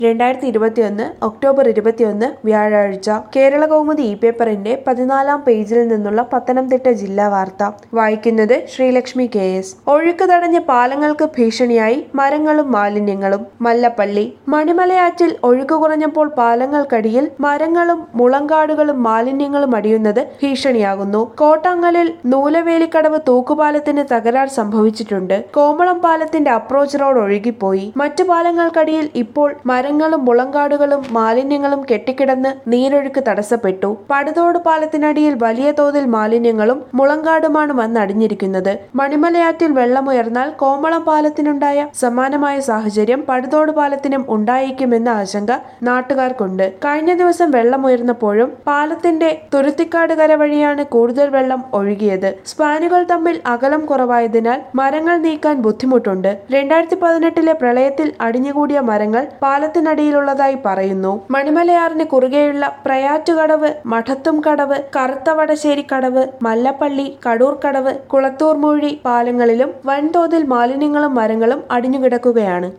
രണ്ടായിരത്തി ഇരുപത്തിയൊന്ന് ഒക്ടോബർ ഇരുപത്തിയൊന്ന് വ്യാഴാഴ്ച കേരള കൗമുദി ഇ പേപ്പറിന്റെ പതിനാലാം പേജിൽ നിന്നുള്ള പത്തനംതിട്ട ജില്ലാ വാർത്ത വായിക്കുന്നത് ശ്രീലക്ഷ്മി കെ എസ് ഒഴുക്ക് തടഞ്ഞ പാലങ്ങൾക്ക് ഭീഷണിയായി മരങ്ങളും മാലിന്യങ്ങളും മല്ലപ്പള്ളി മണിമലയാറ്റിൽ ഒഴുക്ക് കുറഞ്ഞപ്പോൾ പാലങ്ങൾക്കടിയിൽ മരങ്ങളും മുളങ്കാടുകളും മാലിന്യങ്ങളും അടിയുന്നത് ഭീഷണിയാകുന്നു കോട്ടാങ്ങലിൽ നൂലവേലിക്കടവ് തൂക്കുപാലത്തിന് തകരാർ സംഭവിച്ചിട്ടുണ്ട് കോമളം പാലത്തിന്റെ അപ്രോച്ച് റോഡ് ഒഴുകിപ്പോയി മറ്റു പാലങ്ങൾക്കടിയിൽ ഇപ്പോൾ മരങ്ങളും മുളങ്കാടുകളും മാലിന്യങ്ങളും കെട്ടിക്കിടന്ന് നീരൊഴുക്ക് തടസ്സപ്പെട്ടു പടുതോട് പാലത്തിനടിയിൽ വലിയ തോതിൽ മാലിന്യങ്ങളും മുളങ്കാടുമാണ് വന്നടിഞ്ഞിരിക്കുന്നത് മണിമലയാറ്റിൽ വെള്ളമുയർന്നാൽ കോമളം പാലത്തിനുണ്ടായ സമാനമായ സാഹചര്യം പടുതോട് പാലത്തിനും ഉണ്ടായേക്കുമെന്ന ആശങ്ക നാട്ടുകാർക്കുണ്ട് കഴിഞ്ഞ ദിവസം വെള്ളമുയർന്നപ്പോഴും പാലത്തിന്റെ തുരുത്തിക്കാട് കര വഴിയാണ് കൂടുതൽ വെള്ളം ഒഴുകിയത് സ്പാനുകൾ തമ്മിൽ അകലം കുറവായതിനാൽ മരങ്ങൾ നീക്കാൻ ബുദ്ധിമുട്ടുണ്ട് രണ്ടായിരത്തി പതിനെട്ടിലെ പ്രളയത്തിൽ അടിഞ്ഞുകൂടിയ മരങ്ങൾ പാലത്തിനടിയിലുള്ളതായി പറയുന്നു മണിമലയാറിന് കുറുകെയുള്ള പ്രയാറ്റുകടവ് മഠത്തും കടവ് കറുത്തവടശ്ശേരി കടവ് മല്ലപ്പള്ളി കടൂർ കടവ് കുളത്തൂർ മൂഴി പാലങ്ങളിലും വൻതോതിൽ മാലിന്യങ്ങളും മരങ്ങളും അടിഞ്ഞുകിടക്കുകയാണ്